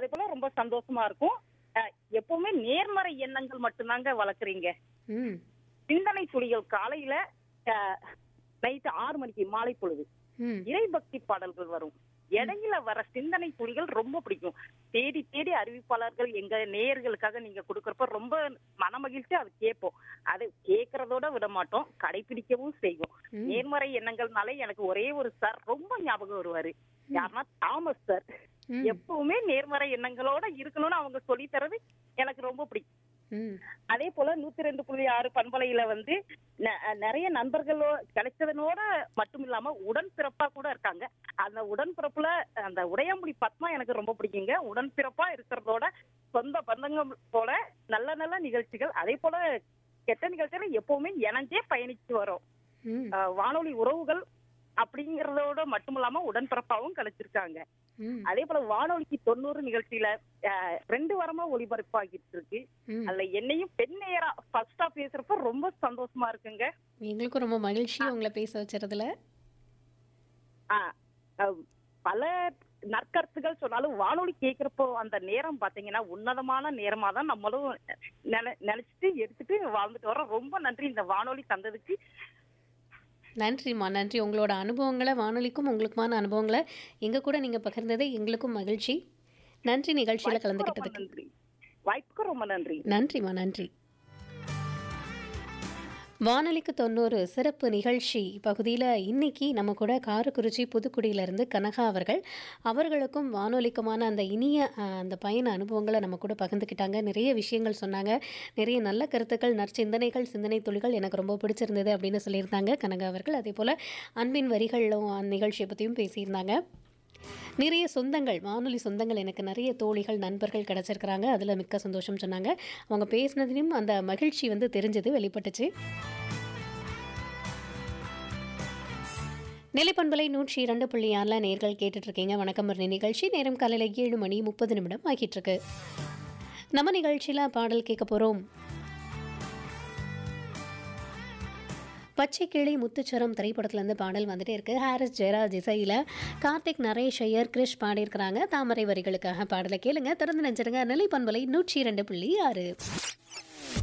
அதே போல ரொம்ப சந்தோஷமா இருக்கும் அஹ், எப்பவுமே நேர்மறை எண்ணங்கள் மட்டும்தாங்க வளர்க்குறீங்க ம் சிந்தனை துளிகள் காலையில நைட்டு ஆறு மணிக்கு மாலை பொழுது ம் இறைபக்தி பாடல்கள் வரும் இடையில வர சிந்தனை துளிகள் ரொம்ப பிடிக்கும் தேடி தேடி அறிவிப்பாளர்கள் எங்க நேயர்களுக்காக நீங்க கொடுக்கறப்ப ரொம்ப மனமகிழ்ச்சி அது கேட்போம் அதை கேட்கறதோட விட மாட்டோம் கடைபிடிக்கவும் செய்வோம் ம். நேர்மறை எண்ணங்கள்னாலே எனக்கு ஒரே ஒரு சார் ரொம்ப ஞாபகம் வருவாரு யாருன்னா தாமஸ் சார் ம். எப்பவுமே நேர்மறை எண்ணங்களோட இருக்கணும்னு அவங்க சொல்லி தரது எனக்கு ரொம்ப பிடிக்கும் ம் அதே போல நூத்தி ரெண்டு புள்ளி ஆறு பண்பலையில வந்து ந- நிறைய நண்பர்களோ கிடைச்சதனோட மட்டும் இல்லாம உடன்பிறப்பா கூட இருக்காங்க அந்த உடன்பிறப்புல அந்த உடையாம்புடி பத்மா எனக்கு ரொம்ப பிடிக்குங்க உடன்பிறப்பா இருக்கிறதோட சொந்த பந்தங்கள் போல நல்ல நல்ல நிகழ்ச்சிகள் அதே போல கெட்ட நிகழ்ச்சிகள் எப்பவுமே இணைஞ்சே பயணிச்சு வரோம் ம் அஹ் வானொலி உறவுகள் அப்படிங்கறதோட மட்டும் இல்லாம உடன்பிறப்பாவும் கிடைச்சிருக்காங்க ம் அதே போல வானொலிக்கு தொண்ணூறு நிகழ்ச்சியில அஹ், ரெண்டு வாரமா ஒளிபரப்பாகிட்டு இருக்கு ம் அதுல என்னையும் பெண் நேரா ஃபர்ஸ்டா பேசுறப்ப ரொம்ப சந்தோஷமா இருக்குங்க எங்களுக்கும் ரொம்ப மகிழ்ச்சி உங்களை பேச வச்சுறதுல ஆ, அஹ், பல நற்கருத்துகள் சொன்னாலும் வானொலி கேட்கிறப்போ அந்த நேரம் பாத்தீங்கன்னா உன்னதமான நேரமா தான் நம்மளும் நினை- நினைச்சிட்டு எடுத்துட்டு வாழ்ந்துட்டு வரோம் ரொம்ப நன்றி இந்த வானொலி தந்ததுக்கு நன்றிம்மா நன்றி உங்களோட அனுபவங்களை வானொலிக்கும் உங்களுக்குமான அனுபவங்களை எங்க கூட நீங்க பகிர்ந்தது எங்களுக்கும் மகிழ்ச்சி நன்றி நிகழ்ச்சியில வாய்ப்புக்கு ரொம்ப கலந்துக்கிட்டதுக்கு நன்றி வாய்ப்புக்கு ரொம்ப நன்றி நன்றிம்மா நன்றி வானொலிக்கு தொண்ணூறு சிறப்பு நிகழ்ச்சி பகுதியில் இன்னைக்கு நம்ம கூட காரக்குறிச்சி புதுக்குடியிலிருந்து கனகா அவர்கள் அவர்களுக்கும் வானொலிக்குமான அந்த இனிய அஹ், அந்த பயண அனுபவங்களை நம்ம கூட பகிர்ந்துக்கிட்டாங்க நிறைய விஷயங்கள் சொன்னாங்க நிறைய நல்ல கருத்துக்கள் நற்சிந்தனைகள் சிந்தனை துளிகள் எனக்கு ரொம்ப பிடிச்சிருந்தது அப்படின்னு சொல்லியிருந்தாங்க கனகா அவர்கள் அதே போல் அன்பின் வரிகளும் அந்த நிகழ்ச்சியை பற்றியும் பேசியிருந்தாங்க நிறைய சொந்தங்கள் வானொலி சொந்தங்கள் எனக்கு நிறைய தோழிகள் நண்பர்கள் கிடச்சிருக்கிறாங்க அதில் மிக்க சந்தோஷம் சொன்னாங்க அவங்க பேசினதிலும் அந்த மகிழ்ச்சி வந்து தெரிஞ்சது வெளிப்பட்டுச்சு நிலைப்பண்பலை நூற்றி இரண்டு புள்ளி ஆறில் நேர்கள் கேட்டுட்டு இருக்கீங்க வணக்கம் மரணி நிகழ்ச்சி நேரம் காலையில் ஏழு மணி முப்பது நிமிடம் ஆகிட்டு இருக்கு நம்ம நிகழ்ச்சியில் பாடல் கேட்க போகிறோம் பச்சை கிளி முத்துச்சரம் திரைப்படத்துலேருந்து பாடல் வந்துட்டே இருக்கு ஹாரிஸ் ஜெயராஜ் இசையில் கார்த்திக் நரேஷ் ஐயர் கிரிஷ் பாடியிருக்கிறாங்க தாமரை வரிகளுக்காக பாடலை கேளுங்க திறந்து நினைச்சிருங்க நிலை பண்பலை நூற்றி இரண்டு புள்ளி ஆறு